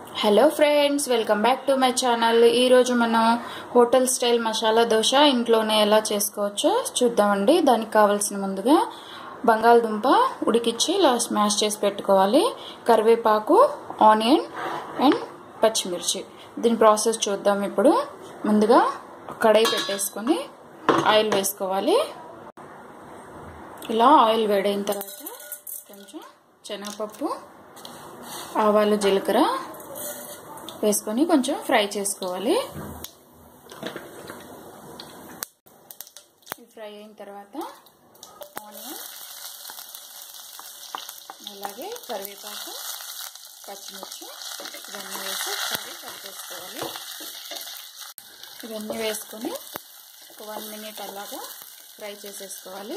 hello friends welcome back to my channel ఈరోజు మనం hotel style masala dosa ఇంట్లోనే ఎలా చేసుకోవచ్చో చూద్దామండి దానికి కావాల్సిన ముందుగా బంగాళదుంప ఉడికిచ్చి ఇలా స్మాష్ చేసి పెట్టుకోవాలి కరివేపాకు ఆనియన్ అండ్ పచ్చిమిర్చి దీని ప్రాసెస్ చూద్దాం ఇప్పుడు ముందుగా కడాయి పెట్టేసుకొని ఆయిల్ వేసుకోవాలి ఇలా ఆయిల్ వేడైన తర్వాత కొంచెం శనగపప్పు ఆవాలు జీలకర్ర వేసుకొని కొంచెం ఫ్రై చేసుకోవాలి ఫ్రై అయిన తర్వాత ఆనియన్ అలాగే కరివేపాకు పచ్చిమిర్చి ఇవన్నీ వేసి ఫ్రై కలిపేసుకోవాలి ఇవన్నీ వేసుకొని ఒక వన్ మినిట్ అలాగా ఫ్రై చేసేసుకోవాలి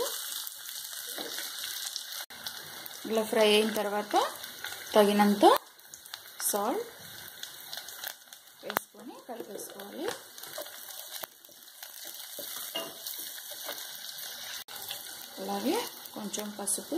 ఇలా ఫ్రై అయిన తర్వాత తగినంత సాల్ట్ వేసుకొని కలిపేసుకోవాలి అలాగే కొంచెం పసుపు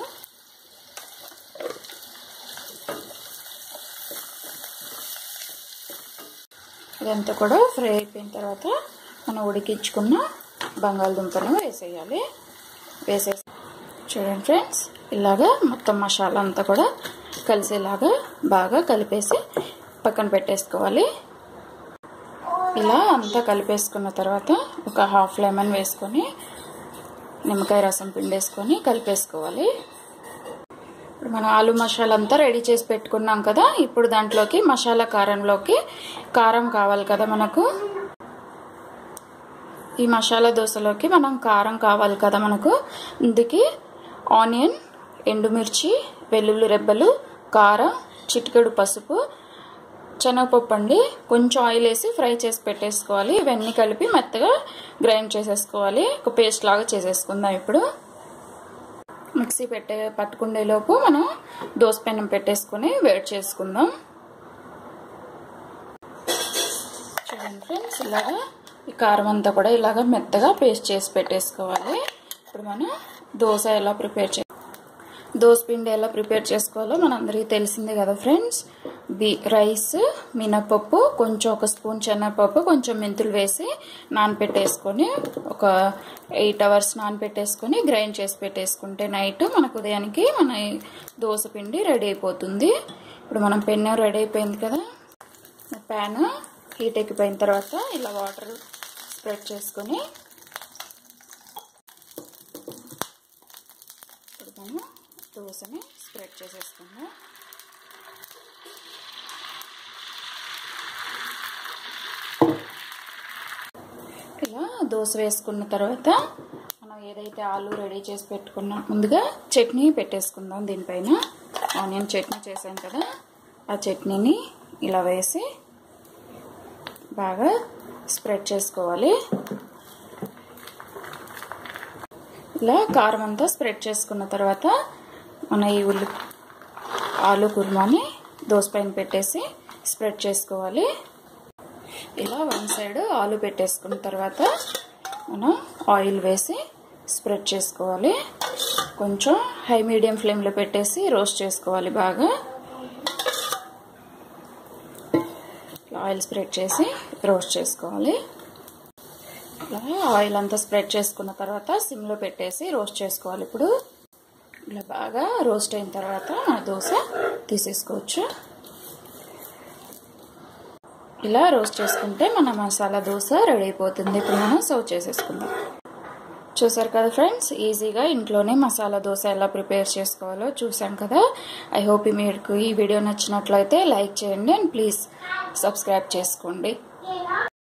ఇదంతా కూడా ఫ్రై అయిపోయిన తర్వాత మనం ఉడికించుకున్న బంగాళదుంపను వేసేయాలి వేసేసి చూడండి ఫ్రెండ్స్ ఇలాగా మొత్తం మసాలా అంతా కూడా కలిసేలాగా బాగా కలిపేసి పక్కన పెట్టేసుకోవాలి ఇలా అంతా కలిపేసుకున్న తర్వాత ఒక హాఫ్ లెమన్ వేసుకొని నిమ్మకాయ రసం పిండేసుకొని కలిపేసుకోవాలి ఇప్పుడు మనం ఆలు మసాలా అంతా రెడీ చేసి పెట్టుకున్నాం కదా ఇప్పుడు దాంట్లోకి మసాలా కారంలోకి కారం కావాలి కదా మనకు ఈ మసాలా దోశలోకి మనం కారం కావాలి కదా మనకు ఇందుకి ఆనియన్ ఎండుమిర్చి వెల్లుల్లి రెబ్బలు కారం చిటికెడు పసుపు శనగపప్పు అండి కొంచెం ఆయిల్ వేసి ఫ్రై చేసి పెట్టేసుకోవాలి ఇవన్నీ కలిపి మెత్తగా గ్రైండ్ చేసేసుకోవాలి ఒక పేస్ట్ లాగా చేసేసుకుందాం ఇప్పుడు మిక్సీ పెట్టే పట్టుకునే లోపు మనం దోశ పెనం పెట్టేసుకొని వేడి చేసుకుందాం చూడండి ఫ్రెండ్స్ ఇలాగా ఈ కారం అంతా కూడా ఇలాగ మెత్తగా పేస్ట్ చేసి పెట్టేసుకోవాలి ఇప్పుడు మనం దోశ ఎలా ప్రిపేర్ చే దోశ పిండి ఎలా ప్రిపేర్ చేసుకోవాలో మనందరికీ తెలిసిందే కదా ఫ్రెండ్స్ బి రైస్ మినపప్పు కొంచెం ఒక స్పూన్ శనగపప్పు కొంచెం మెంతులు వేసి నానపెట్టేసుకొని ఒక ఎయిట్ అవర్స్ నానపెట్టేసుకొని గ్రైండ్ చేసి పెట్టేసుకుంటే నైట్ మనకు ఉదయానికి మన దోశ పిండి రెడీ అయిపోతుంది ఇప్పుడు మనం పెన్ను రెడీ అయిపోయింది కదా ప్యాన్ హీట్ ఎక్కిపోయిన తర్వాత ఇలా వాటర్ స్ప్రెడ్ చేసుకొని ఇప్పుడు మనం దోశని స్ప్రెడ్ చేసేసుకుందాం ఇలా దోశ వేసుకున్న తర్వాత మనం ఏదైతే ఆలు రెడీ చేసి పెట్టుకున్నాం ముందుగా చట్నీ పెట్టేసుకుందాం దీనిపైన ఆనియన్ చట్నీ చేసాం కదా ఆ చట్నీని ఇలా వేసి బాగా స్ప్రెడ్ చేసుకోవాలి ఇలా కారం అంతా స్ప్రెడ్ చేసుకున్న తర్వాత మన ఈ ఉల్లి ఆలు కుర్మాని దోశ పైన పెట్టేసి స్ప్రెడ్ చేసుకోవాలి ఇలా వన్ సైడ్ ఆలు పెట్టేసుకున్న తర్వాత మనం ఆయిల్ వేసి స్ప్రెడ్ చేసుకోవాలి కొంచెం హై మీడియం ఫ్లేమ్లో పెట్టేసి రోస్ట్ చేసుకోవాలి బాగా ఆయిల్ స్ప్రెడ్ చేసి రోస్ట్ చేసుకోవాలి ఇలా ఆయిల్ అంతా స్ప్రెడ్ చేసుకున్న తర్వాత సిమ్లో పెట్టేసి రోస్ట్ చేసుకోవాలి ఇప్పుడు ఇలా బాగా రోస్ట్ అయిన తర్వాత మన దోశ తీసేసుకోవచ్చు ఇలా రోస్ట్ చేసుకుంటే మన మసాలా దోశ రెడీ అయిపోతుంది ఇప్పుడు మనం సర్వ్ చేసేసుకుందాం చూసారు కదా ఫ్రెండ్స్ ఈజీగా ఇంట్లోనే మసాలా దోశ ఎలా ప్రిపేర్ చేసుకోవాలో చూసాం కదా ఐ హోప్ మీకు ఈ వీడియో నచ్చినట్లయితే లైక్ చేయండి అండ్ ప్లీజ్ సబ్స్క్రైబ్ చేసుకోండి